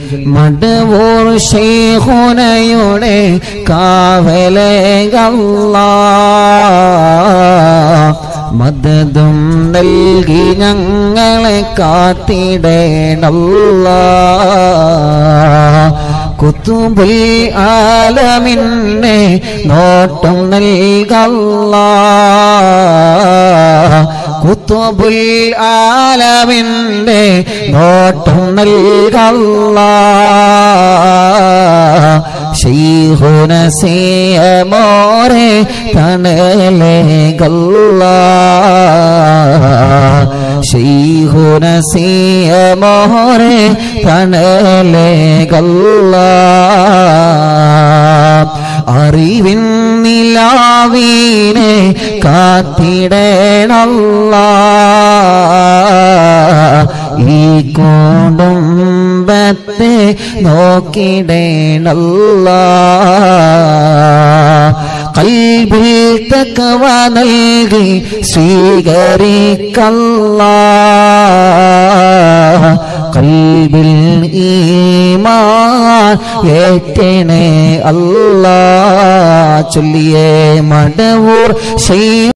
മടവൂർ ശൈഖുനയുടെ കാവലേകല്ല മദതും നൽകി ഞങ്ങളെ കാത്തിടേണല്ല കുത്തുബുൽ ആലമിന്നെ നോട്ടം നൽകല്ല കുത്തുബുൽ ആലമിന്റെ നോട്ടം നൽകല്ല ശൈഹുന മോരെ തണലേ ഗല്ല ശൈഹുന മോരെ തണലേ ഗല്ല അറിവിൻ നിലാവീനെ കാത്തിടേണല്ല ഈ കുടുംബത്തെ നോക്കിടേണല്ല കൽബിൽ തക്കവ നൽകി സ്വീകരിക്കല്ല കൽബിൽ ഈമാൻ ഏറ്റണേ അല്ലാ ചൊല്ലിയേ മടവൂർ ശൈ